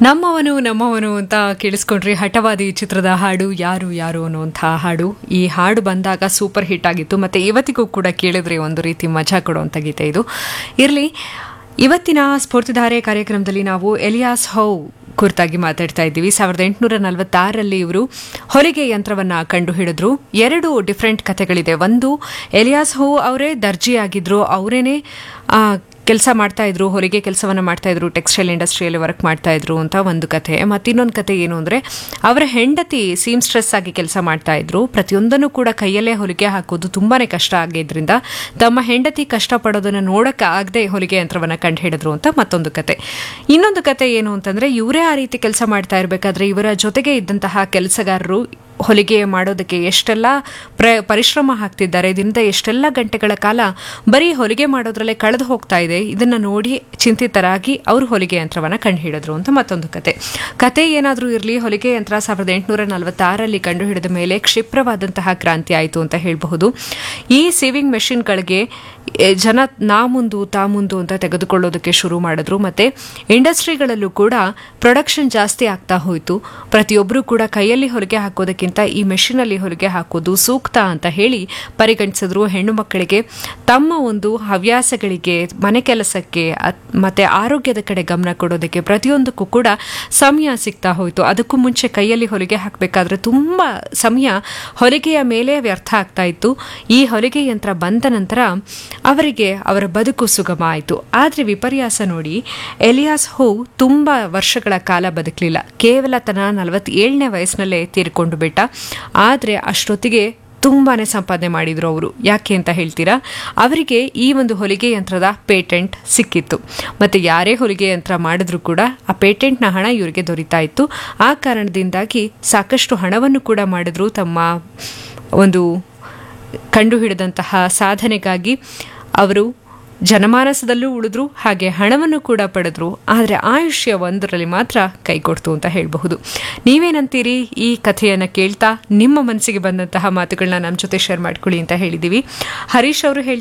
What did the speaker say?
ನಮ್ಮವನು ನಮ್ಮವನು ಅಂತ ಕೇಳಿಸ್ಕೊಂಡ್ರಿ ಹಠವಾದಿ ಚಿತ್ರದ ಹಾಡು ಯಾರು ಯಾರು ಅನ್ನುವಂಥ ಹಾಡು ಈ ಹಾಡು ಬಂದಾಗ ಸೂಪರ್ ಹಿಟ್ ಆಗಿತ್ತು ಮತ್ತೆ ಇವತ್ತಿಗೂ ಕೂಡ ಕೇಳಿದ್ರೆ ಒಂದು ರೀತಿ ಮಜಾ ಕೊಡುವಂಥ ಗೀತೆ ಇದು ಇರಲಿ ಇವತ್ತಿನ ಸ್ಫೂರ್ತಿಧಾರೆ ಕಾರ್ಯಕ್ರಮದಲ್ಲಿ ನಾವು ಎಲಿಯಾಸ್ ಹೌ ಕುರಿತಾಗಿ ಮಾತಾಡ್ತಾ ಇದ್ದೀವಿ ಸಾವಿರದ ಎಂಟುನೂರ ನಲವತ್ತಾರರಲ್ಲಿ ಇವರು ಹೊಲಿಗೆ ಯಂತ್ರವನ್ನ ಕಂಡು ಹಿಡಿದ್ರು ಎರಡು ಡಿಫ್ರೆಂಟ್ ಕಥೆಗಳಿದೆ ಒಂದು ಎಲಿಯಾಸ್ ಹೋ ಅವರೇ ದರ್ಜಿ ಆಗಿದ್ರು ಅವರೇನೆ ಕೆಲಸ ಮಾಡ್ತಾ ಇದ್ರು ಹೊಲಿಗೆ ಕೆಲಸವನ್ನ ಮಾಡ್ತಾ ಇದ್ರು ಟೆಕ್ಸ್ಟೈಲ್ ಇಂಡಸ್ಟ್ರಿಯಲ್ಲಿ ವರ್ಕ್ ಮಾಡ್ತಾ ಇದ್ರು ಅಂತ ಒಂದು ಕಥೆ ಮತ್ತಿನ್ನೊಂದು ಕಥೆ ಏನು ಅಂದ್ರೆ ಅವರ ಹೆಂಡತಿ ಸೀಮ್ ಸ್ಟ್ರೆಸ್ ಆಗಿ ಕೆಲಸ ಮಾಡ್ತಾ ಇದ್ರು ಪ್ರತಿಯೊಂದನ್ನು ಕೂಡ ಕೈಯಲ್ಲೇ ಹೊಲಿಗೆ ಹಾಕೋದು ತುಂಬಾನೇ ಕಷ್ಟ ಆಗಿದ್ರಿಂದ ತಮ್ಮ ಹೆಂಡತಿ ಕಷ್ಟ ಪಡೋದನ್ನ ನೋಡಕ್ಕೆ ಆಗದೆ ಹೊಲಿಗೆ ಯಂತ್ರವನ್ನ ಕಂಡು ಹಿಡಿದ್ರು ಅಂತ ಮತ್ತೊಂದು ಕತೆ ಇನ್ನೊಂದು ಕತೆ ಏನು ಅಂತಂದ್ರೆ ಇವರೇ ಆ ರೀತಿ ಕೆಲಸ ಮಾಡ್ತಾ ಇರಬೇಕಾದ್ರೆ ಇವರ ಜೊತೆಗೆ ಇದ್ದಂತಹ ಕೆಲಸಗಾರರು ಹೊಲಿಗೆ ಮಾಡೋದಕ್ಕೆ ಎಷ್ಟೆಲ್ಲ ಪ್ರ ಪರಿಶ್ರಮ ಹಾಕ್ತಿದ್ದಾರೆ ಇದರಿಂದ ಎಷ್ಟೆಲ್ಲ ಗಂಟೆಗಳ ಕಾಲ ಬರೀ ಹೊಲಿಗೆ ಮಾಡೋದ್ರಲ್ಲೇ ಕಳೆದು ಹೋಗ್ತಾ ಇದೆ ಇದನ್ನ ನೋಡಿ ಚಿಂತಿತರಾಗಿ ಅವರು ಹೊಲಿಗೆ ಯಂತ್ರವನ್ನ ಕಂಡುಹಿಡಿದ್ರು ಅಂತ ಮತ್ತೊಂದು ಕತೆ ಕತೆ ಏನಾದರೂ ಇರಲಿ ಹೊಲಿಗೆ ಯಂತ್ರ ಸಾವಿರದ ಎಂಟುನೂರ ನಲವತ್ತಾರರಲ್ಲಿ ಕಂಡುಹಿಡಿದ ಮೇಲೆ ಕ್ಷಿಪ್ರವಾದಂತಹ ಕ್ರಾಂತಿ ಆಯಿತು ಅಂತ ಹೇಳಬಹುದು ಈ ಸೇವಿಂಗ್ ಮೆಷಿನ್ಗಳಿಗೆ ಜನ ನಾ ಮುಂದು ತಾ ಮುಂದು ಅಂತ ತೆಗೆದುಕೊಳ್ಳೋದಕ್ಕೆ ಶುರು ಮಾಡಿದ್ರು ಮತ್ತೆ ಇಂಡಸ್ಟ್ರಿಗಳಲ್ಲೂ ಕೂಡ ಪ್ರೊಡಕ್ಷನ್ ಜಾಸ್ತಿ ಆಗ್ತಾ ಹೋಯಿತು ಪ್ರತಿಯೊಬ್ಬರು ಕೂಡ ಕೈಯಲ್ಲಿ ಹೊಲಿಗೆ ಹಾಕೋದಕ್ಕಿಂತ ಈ ಮೆಷಿನಲ್ಲಿ ಹೊಲಿಗೆ ಹಾಕೋದು ಸೂಕ್ತ ಅಂತ ಹೇಳಿ ಪರಿಗಣಿಸಿದ್ರು ಹೆಣ್ಣು ಮಕ್ಕಳಿಗೆ ತಮ್ಮ ಒಂದು ಹವ್ಯಾಸಗಳಿಗೆ ಮನೆ ಕೆಲಸಕ್ಕೆ ಮತ್ತೆ ಆರೋಗ್ಯದ ಕಡೆ ಗಮನ ಕೊಡೋದಕ್ಕೆ ಪ್ರತಿಯೊಂದಕ್ಕೂ ಕೂಡ ಸಮಯ ಸಿಗ್ತಾ ಹೋಯಿತು ಅದಕ್ಕೂ ಮುಂಚೆ ಕೈಯಲ್ಲಿ ಹೊಲಿಗೆ ಹಾಕಬೇಕಾದ್ರೆ ತುಂಬ ಸಮಯ ಹೊಲಿಗೆಯ ಮೇಲೆ ವ್ಯರ್ಥ ಆಗ್ತಾ ಇತ್ತು ಈ ಹೊಲಿಗೆ ಯಂತ್ರ ಬಂದ ನಂತರ ಅವರಿಗೆ ಅವರ ಬದುಕು ಸುಗಮ ಆಯಿತು ಆದರೆ ವಿಪರ್ಯಾಸ ನೋಡಿ ಎಲಿಯಾಸ್ ಹೋ ತುಂಬ ವರ್ಷಗಳ ಕಾಲ ಬದುಕಲಿಲ್ಲ ಕೇವಲ ತನ್ನ ನಲವತ್ತೇಳನೇ ವಯಸ್ಸಿನಲ್ಲೇ ತೀರ್ಕೊಂಡು ಬಿಟ್ಟ ಆದರೆ ಅಷ್ಟೊತ್ತಿಗೆ ತುಂಬಾನೇ ಸಂಪಾದನೆ ಮಾಡಿದ್ರು ಅವರು ಯಾಕೆ ಅಂತ ಹೇಳ್ತೀರಾ ಅವರಿಗೆ ಈ ಒಂದು ಹೊಲಿಗೆ ಯಂತ್ರದ ಪೇಟೆಂಟ್ ಸಿಕ್ಕಿತ್ತು ಮತ್ತೆ ಯಾರೇ ಹೊಲಿಗೆ ಯಂತ್ರ ಮಾಡಿದ್ರು ಕೂಡ ಆ ಪೇಟೆಂಟ್ನ ಹಣ ಇವರಿಗೆ ದೊರೀತಾ ಇತ್ತು ಆ ಕಾರಣದಿಂದಾಗಿ ಸಾಕಷ್ಟು ಹಣವನ್ನು ಕೂಡ ಮಾಡಿದ್ರು ತಮ್ಮ ಒಂದು ಕಂಡುಹಿಡಿದಂತಹ ಸಾಧನೆಗಾಗಿ ಅವರು ಜನಮಾನಸದಲ್ಲೂ ಉಳಿದ್ರು ಹಾಗೆ ಹಣವನ್ನು ಕೂಡ ಪಡೆದ್ರು ಆದರೆ ಆಯುಷ್ಯ ಒಂದರಲ್ಲಿ ಮಾತ್ರ ಕೈಕೊಡ್ತು ಅಂತ ಹೇಳಬಹುದು ನೀವೇನಂತೀರಿ ಈ ಕಥೆಯನ್ನು ಕೇಳ್ತಾ ನಿಮ್ಮ ಮನಸ್ಸಿಗೆ ಬಂದಂತಹ ಮಾತುಗಳನ್ನ ನಮ್ಮ ಜೊತೆ ಶೇರ್ ಮಾಡ್ಕೊಳ್ಳಿ ಅಂತ ಹೇಳಿದ್ದೀವಿ ಹರೀಶ್ ಅವರು